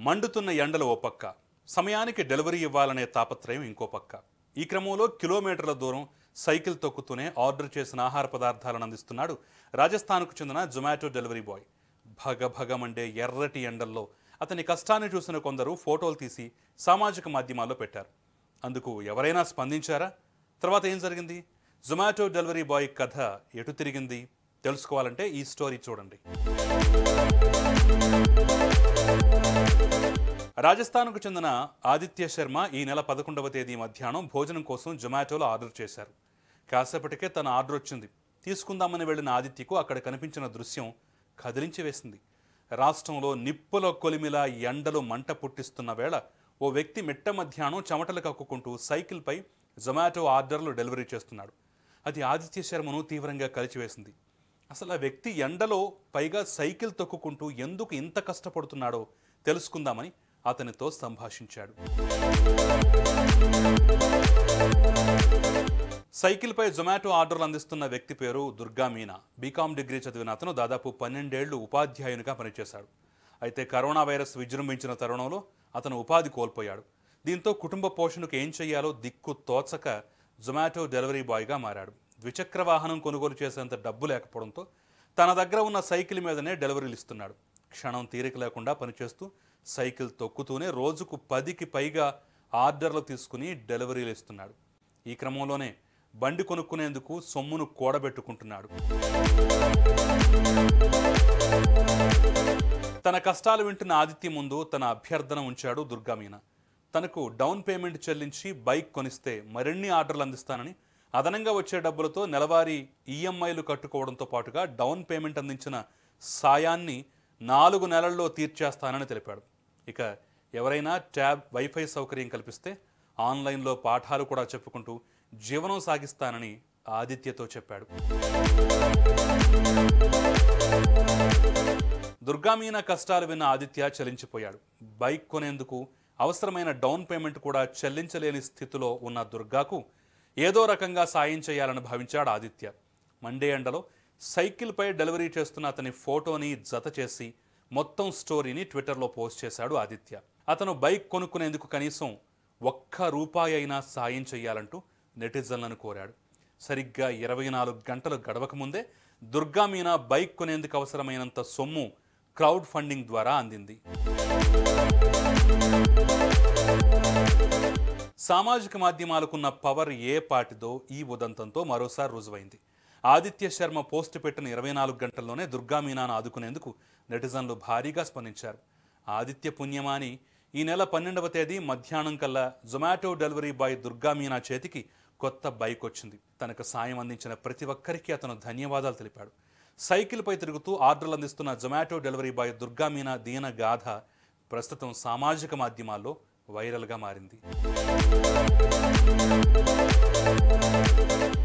మండుతున్న ఎండలు ఓ పక్క సమయానికి డెలివరీ ఇవ్వాలనే తాపత్రయం ఇంకో పక్క ఈ క్రమంలో కిలోమీటర్ల దూరం సైకిల్ తొక్కుతూనే ఆర్డర్ చేసిన ఆహార పదార్థాలను అందిస్తున్నాడు రాజస్థాన్కు చెందిన జొమాటో డెలివరీ బాయ్ భగ భగమండే ఎర్రటి ఎండల్లో అతని కష్టాన్ని చూసిన కొందరు ఫోటోలు తీసి సామాజిక మాధ్యమాల్లో పెట్టారు అందుకు ఎవరైనా స్పందించారా తర్వాత ఏం జరిగింది జొమాటో డెలివరీ బాయ్ కథ ఎటు తిరిగింది తెలుసుకోవాలంటే ఈ స్టోరీ చూడండి రాజస్థాన్కు చెందిన ఆదిత్య శర్మ ఈ నెల పదకొండవ తేదీ మధ్యాహ్నం భోజనం కోసం జొమాటోలో ఆర్డర్ చేశారు కాసేపటికే తన ఆర్డర్ వచ్చింది తీసుకుందామని వెళ్ళిన ఆదిత్యకు అక్కడ కనిపించిన దృశ్యం కదిలించి వేసింది రాష్ట్రంలో నిప్పుల కొలిమిల ఎండలు మంట పుట్టిస్తున్న వేళ ఓ వ్యక్తి మిట్ట మధ్యాహ్నం చెమటలు కక్కుకుంటూ సైకిల్పై జొమాటో ఆర్డర్లు డెలివరీ చేస్తున్నాడు అది ఆదిత్య శర్మను తీవ్రంగా కలిచివేసింది అసలు ఆ వ్యక్తి ఎండలో పైగా సైకిల్ తొక్కుకుంటూ ఎందుకు ఇంత కష్టపడుతున్నాడో తెలుసుకుందామని అతనితో సంభాషించాడు సైకిల్పై జొమాటో ఆర్డర్లు అందిస్తున్న వ్యక్తి పేరు దుర్గా మీనా బీకామ్ డిగ్రీ చదివిన అతను దాదాపు పన్నెండేళ్లు ఉపాధ్యాయునిగా పనిచేశాడు అయితే కరోనా వైరస్ విజృంభించిన తరుణంలో అతను ఉపాధి కోల్పోయాడు దీంతో కుటుంబ పోషణకు ఏం చేయాలో దిక్కు తోచక జొమాటో డెలివరీ బాయ్గా మారాడు ద్విచక్ర వాహనం కొనుగోలు చేసేంత డబ్బు లేకపోవడంతో తన దగ్గర ఉన్న సైకిల్ మీదనే డెలివరీలు ఇస్తున్నాడు క్షణం తీరిక లేకుండా పనిచేస్తూ సైకిల్ తొక్కుతూనే రోజుకు పదికి పైగా ఆర్డర్లు తీసుకుని డెలివరీలు ఇస్తున్నాడు ఈ క్రమంలోనే బండి కొనుక్కునేందుకు సొమ్మును కూడబెట్టుకుంటున్నాడు తన కష్టాలు వింటున్న ఆదిత్య ముందు తన అభ్యర్థన ఉంచాడు దుర్గామీన తనకు డౌన్ పేమెంట్ చెల్లించి బైక్ కొనిస్తే మరిన్ని ఆర్డర్లు అందిస్తానని అదనంగా వచ్చే డబ్బులతో నెలవారీ ఈఎంఐలు కట్టుకోవడంతో పాటుగా డౌన్ పేమెంట్ అందించిన సాయాన్ని నాలుగు నెలల్లో తీర్చేస్తానని తెలిపాడు ఇక ఎవరైనా ట్యాబ్ వైఫై సౌకర్యం కల్పిస్తే ఆన్లైన్లో పాఠాలు కూడా చెప్పుకుంటూ జీవనం సాగిస్తానని ఆదిత్యతో చెప్పాడు దుర్గామీన కష్టాలు విన్న ఆదిత్య చలించిపోయాడు బైక్ కొనేందుకు అవసరమైన డౌన్ పేమెంట్ కూడా చెల్లించలేని స్థితిలో ఉన్న దుర్గాకు ఏదో రకంగా సాయం చేయాలని భావించాడు ఆదిత్య మండే ఎండలో సైకిల్పై డెలివరీ చేస్తున్న అతని ఫోటోని జత చేసి మొత్తం స్టోరీని ట్విట్టర్లో పోస్ట్ చేశాడు ఆదిత్య అతను బైక్ కొనుక్కునేందుకు కనీసం ఒక్క రూపాయి అయినా సాయం చేయాలంటూ నెటిజన్లను కోరాడు సరిగ్గా ఇరవై నాలుగు గంటలు గడవక ముందే దుర్గా మీనా బైక్ కొనేందుకు అవసరమైనంత సొమ్ము క్రౌడ్ ఫండింగ్ ద్వారా అందింది సామాజిక మాధ్యమాలకున్న పవర్ ఏ పాటిదో ఈ ఉదంతంతో మరోసారి రుజువైంది ఆదిత్య శర్మ పోస్ట్ పెట్టిన ఇరవై నాలుగు గంటల్లోనే దుర్గా మీనాను ఆదుకునేందుకు నెటిజన్లు భారీగా స్పందించారు ఆదిత్య పుణ్యమాని ఈ నెల పన్నెండవ తేదీ మధ్యాహ్నం కల్లా Zomato delivery boy Durga Meena చేతికి కొత్త బైక్ వచ్చింది తనకు సాయం అందించిన ప్రతి ఒక్కరికి అతను ధన్యవాదాలు తెలిపాడు సైకిల్పై తిరుగుతూ ఆర్డర్లు అందిస్తున్న Zomato delivery boy Durga Meena దీన గాథ ప్రస్తుతం సామాజిక మాధ్యమాల్లో వైరల్గా మారింది